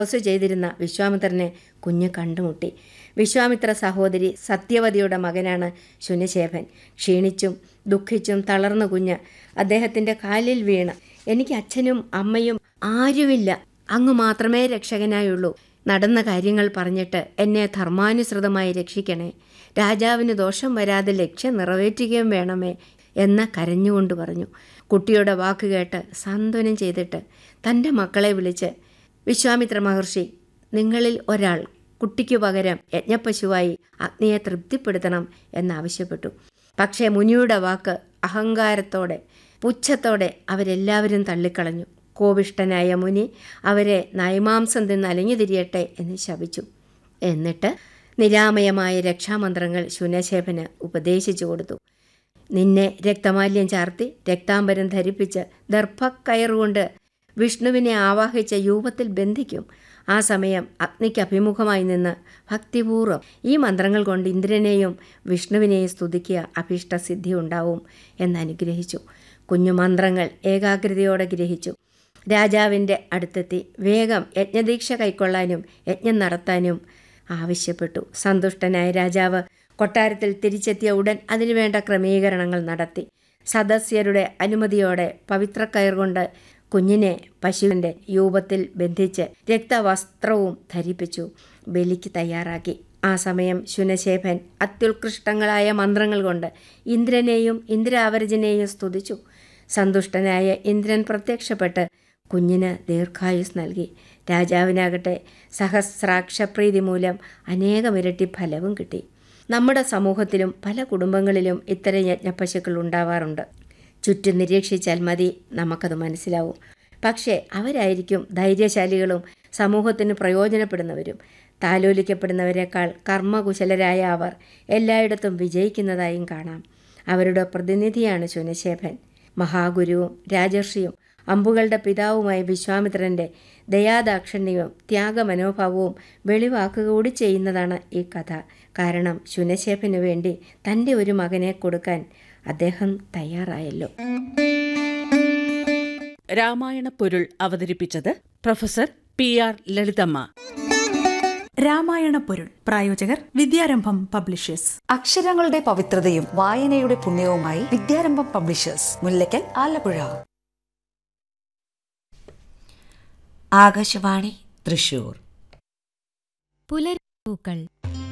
തപസ് ചെയ്തിരുന്ന വിശ്വാമിത്രനെ കുഞ്ഞ് കണ്ടുമുട്ടി വിശ്വാമിത്ര സഹോദരി സത്യവതിയുടെ മകനാണ് ശുനശേഖൻ ക്ഷീണിച്ചും ദുഃഖിച്ചും തളർന്ന കുഞ്ഞ് അദ്ദേഹത്തിൻ്റെ കാലിൽ വീണ് എനിക്ക് അച്ഛനും അമ്മയും ആരുമില്ല അങ്ങ് മാത്രമേ രക്ഷകനായുള്ളൂ നടന്ന കാര്യങ്ങൾ പറഞ്ഞിട്ട് എന്നെ ധർമാനുസൃതമായി രക്ഷിക്കണേ രാജാവിന് ദോഷം വരാതെ ലക്ഷ്യം നിറവേറ്റുകയും വേണമേ എന്ന് കരഞ്ഞുകൊണ്ട് പറഞ്ഞു കുട്ടിയുടെ വാക്ക് കേട്ട് സാന്ത്വനം ചെയ്തിട്ട് തൻ്റെ മക്കളെ വിളിച്ച് വിശ്വാമിത്ര മഹർഷി നിങ്ങളിൽ ഒരാൾ കുട്ടിക്കു പകരം യജ്ഞപ്പശുവായി അഗ്നിയെ തൃപ്തിപ്പെടുത്തണം എന്നാവശ്യപ്പെട്ടു പക്ഷേ മുനിയുടെ വാക്ക് അഹങ്കാരത്തോടെ പുച്ഛത്തോടെ അവരെല്ലാവരും തള്ളിക്കളഞ്ഞു കോപിഷ്ടനായ മുനി അവരെ നൈമാംസം തിന്ന് അലഞ്ഞു തിരിയട്ടെ എന്ന് ശപിച്ചു എന്നിട്ട് നിരാമയമായ രക്ഷാമന്ത്രങ്ങൾ ശുനശേഖന് ഉപദേശിച്ചു കൊടുത്തു നിന്നെ രക്തമാല്യം ചാർത്തി രക്താംബരം ധരിപ്പിച്ച് ദർഭക്കയറുകൊണ്ട് വിഷ്ണുവിനെ ആവാഹിച്ച യൂപത്തിൽ ബന്ധിക്കും ആ സമയം അഗ്നിക്ക് അഭിമുഖമായി നിന്ന് ഭക്തിപൂർവ്വം ഈ മന്ത്രങ്ങൾ കൊണ്ട് ഇന്ദ്രനെയും വിഷ്ണുവിനെയും സ്തുതിക്കുക അഭീഷ്ടസിദ്ധി ഉണ്ടാവും എന്നനുഗ്രഹിച്ചു കുഞ്ഞു മന്ത്രങ്ങൾ ഏകാഗ്രതയോടെ ഗ്രഹിച്ചു രാജാവിൻ്റെ അടുത്തെത്തി വേഗം യജ്ഞദീക്ഷ കൈക്കൊള്ളാനും യജ്ഞം നടത്താനും ആവശ്യപ്പെട്ടു സന്തുഷ്ടനായ രാജാവ് കൊട്ടാരത്തിൽ തിരിച്ചെത്തിയ ഉടൻ അതിനുവേണ്ട ക്രമീകരണങ്ങൾ നടത്തി സദസ്യരുടെ അനുമതിയോടെ പവിത്രക്കയർ കൊണ്ട് കുഞ്ഞിനെ പശുവിൻ്റെ രൂപത്തിൽ ബന്ധിച്ച് രക്തവസ്ത്രവും ധരിപ്പിച്ചു ബലിക്ക് തയ്യാറാക്കി ആ സമയം ശുനശേഖൻ അത്യുത്കൃഷ്ടങ്ങളായ മന്ത്രങ്ങൾ കൊണ്ട് ഇന്ദ്രനെയും ഇന്ദ്രാവരജനെയും സ്തുതിച്ചു സന്തുഷ്ടനായ ഇന്ദ്രൻ പ്രത്യക്ഷപ്പെട്ട് കുഞ്ഞിന് ദീർഘായുസ് നൽകി രാജാവിനാകട്ടെ സഹസ്രാക്ഷപ്രീതി മൂലം അനേകമിരട്ടി ഫലവും കിട്ടി നമ്മുടെ സമൂഹത്തിലും പല കുടുംബങ്ങളിലും ഇത്തരം യജ്ഞപ്പശുക്കൾ ഉണ്ടാവാറുണ്ട് ചുറ്റും നിരീക്ഷിച്ചാൽ മതി നമുക്കത് മനസ്സിലാവും പക്ഷേ അവരായിരിക്കും ധൈര്യശാലികളും സമൂഹത്തിന് പ്രയോജനപ്പെടുന്നവരും താലോലിക്കപ്പെടുന്നവരെക്കാൾ കർമ്മകുശലരായ അവർ എല്ലായിടത്തും വിജയിക്കുന്നതായും കാണാം അവരുടെ പ്രതിനിധിയാണ് ശുനശേഖൻ മഹാഗുരുവും രാജർഷിയും അമ്പുകളുടെ പിതാവുമായ വിശ്വാമിത്രൻ്റെ ദയാദാക്ഷിണ്യവും ത്യാഗമനോഭാവവും വെളിവാക്കുക കൂടി ചെയ്യുന്നതാണ് ഈ കഥ കാരണം ശുനശേഖനു വേണ്ടി തൻ്റെ ഒരു മകനെ കൊടുക്കാൻ അദ്ദേഹം തയ്യാറായല്ലോ രാമായണ പൊരുൾ അവതരിപ്പിച്ചത് professor P R Lalithamma Ramayana Porul പ്രായോജകർ വിദ്യാരംഭം പബ്ലിഷേഴ്സ് അക്ഷരങ്ങളുടെ പവിത്രതയും വായനയുടെ പുണ്യവുമായി വിദ്യാരംഭം പബ്ലിഷേഴ്സ് മുല്ലയ്ക്കൽ ആലപ്പുഴ ആകാശവാണി തൃശൂർ പുലർപ്പൂക്കൾ